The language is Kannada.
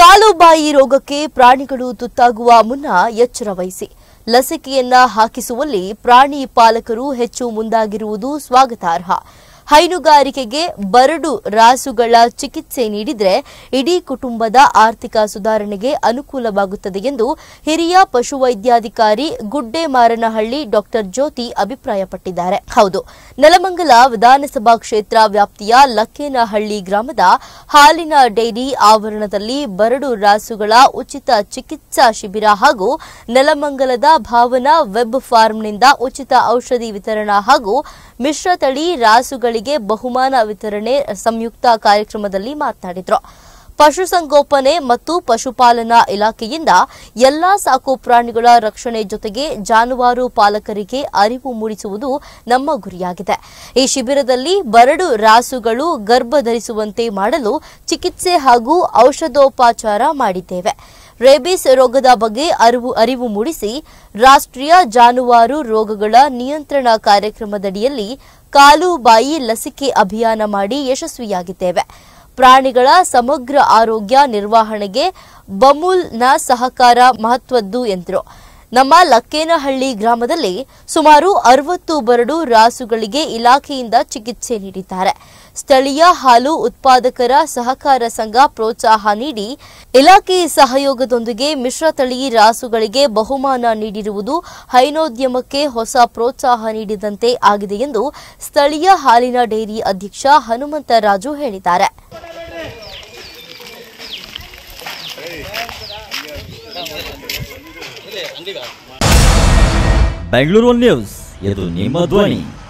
ಕಾಲುಬಾಯಿ ರೋಗಕ್ಕೆ ಪ್ರಾಣಿಗಳು ತುತ್ತಾಗುವ ಮುನ್ನ ಎಚ್ಚರ ವಹಿಸಿ ಲಸಿಕೆಯನ್ನ ಹಾಕಿಸುವಲ್ಲಿ ಪ್ರಾಣಿ ಪಾಲಕರು ಹೆಚ್ಚು ಮುಂದಾಗಿರುವುದು ಸ್ವಾಗತಾರ್ಹ ಹೈನುಗಾರಿಕೆಗೆ ಬರಡು ರಾಸುಗಳ ಚಿಕಿತ್ಸೆ ನೀಡಿದ್ರೆ ಇಡೀ ಕುಟುಂಬದ ಆರ್ಥಿಕ ಸುಧಾರಣೆಗೆ ಅನುಕೂಲವಾಗುತ್ತದೆ ಎಂದು ಹಿರಿಯ ಪಶುವೈದ್ಯಾಧಿಕಾರಿ ಗುಡ್ಡೆಮಾರನಹಳ್ಳಿ ಡಾಕ್ಟರ್ ಜ್ಯೋತಿ ಅಭಿಪ್ರಾಯಪಟ್ಟಿದ್ದಾರೆ ಹೌದು ನೆಲಮಂಗಲ ವಿಧಾನಸಭಾ ಕ್ಷೇತ್ರ ವ್ಯಾಪ್ತಿಯ ಲಕ್ಕೇನಹಳ್ಳಿ ಗ್ರಾಮದ ಹಾಲಿನ ಡೈರಿ ಆವರಣದಲ್ಲಿ ಬರಡು ರಾಸುಗಳ ಉಚಿತ ಚಿಕಿತ್ಸಾ ಶಿಬಿರ ಹಾಗೂ ನೆಲಮಂಗಲದ ಭಾವನಾ ವೆಬ್ ಫಾರ್ಮ್ನಿಂದ ಉಚಿತ ಔಷಧಿ ವಿತರಣಾ ಹಾಗೂ ಮಿಶ್ರತಳಿ ರಾಸುಗಳಿಗೆ ಬಹುಮಾನ ವಿತರಣೆ ಸಂಯುಕ್ತ ಕಾರ್ಯಕ್ರಮದಲ್ಲಿ ಮಾತನಾಡಿದರು ಪಶುಸಂಗೋಪನೆ ಮತ್ತು ಪಶುಪಾಲನಾ ಇಲಾಖೆಯಿಂದ ಎಲ್ಲಾ ಸಾಕು ಪ್ರಾಣಿಗಳ ರಕ್ಷಣೆ ಜೊತೆಗೆ ಜಾನುವಾರು ಪಾಲಕರಿಗೆ ಅರಿವು ಮೂಡಿಸುವುದು ನಮ್ಮ ಗುರಿಯಾಗಿದೆ ಈ ಶಿಬಿರದಲ್ಲಿ ಬರಡು ರಾಸುಗಳು ಗರ್ಭ ಧರಿಸುವಂತೆ ಮಾಡಲು ಚಿಕಿತ್ಸೆ ಹಾಗೂ ಔಷಧೋಪಚಾರ ಮಾಡಿದ್ದೇವೆ ರೇಬಿಸ್ ರೋಗದ ಬಗ್ಗೆ ಅರಿವು ಅರಿವು ಮೂಡಿಸಿ ರಾಷ್ಟ್ರೀಯ ಜಾನುವಾರು ರೋಗಗಳ ನಿಯಂತ್ರಣ ಕಾರ್ಯಕ್ರಮದಡಿಯಲ್ಲಿ ಕಾಲು ಬಾಯಿ ಲಸಿಕೆ ಅಭಿಯಾನ ಮಾಡಿ ಯಶಸ್ವಿಯಾಗಿದ್ದೇವೆ ಪ್ರಾಣಿಗಳ ಸಮಗ್ರ ಆರೋಗ್ಯ ನಿರ್ವಹಣೆಗೆ ಬಮೂಲ್ನ ಸಹಕಾರ ಮಹತ್ವದ್ದು ಎಂದರು ನಮ್ಮ ಲಕ್ಕೇನಹಳ್ಳಿ ಗ್ರಾಮದಲ್ಲಿ ಸುಮಾರು ಅರವತ್ತು ಬರಡು ರಾಸುಗಳಿಗೆ ಇಲಾಖೆಯಿಂದ ಚಿಕಿತ್ಸೆ ನೀಡಿದ್ದಾರೆ ಸ್ಥಳೀಯ ಹಾಲು ಉತ್ಪಾದಕರ ಸಹಕಾರ ಸಂಘ ಪ್ರೋತ್ಸಾಹ ನೀಡಿ ಇಲಾಖೆ ಸಹಯೋಗದೊಂದಿಗೆ ಮಿಶ್ರತಳಿ ರಾಸುಗಳಿಗೆ ಬಹುಮಾನ ನೀಡಿರುವುದು ಹೈನೋದ್ಯಮಕ್ಕೆ ಹೊಸ ಪ್ರೋತ್ಸಾಹ ನೀಡಿದಂತೆ ಆಗಿದೆ ಎಂದು ಸ್ಥಳೀಯ ಹಾಲಿನ ಡೈರಿ ಅಧ್ಯಕ್ಷ ಹನುಮಂತರಾಜು ಹೇಳಿದ್ದಾರೆ ಬೆಂಗಳೂರು ನ್ಯೂಸ್ ಇದು ನಿಮ್ಮ ಧ್ವನಿ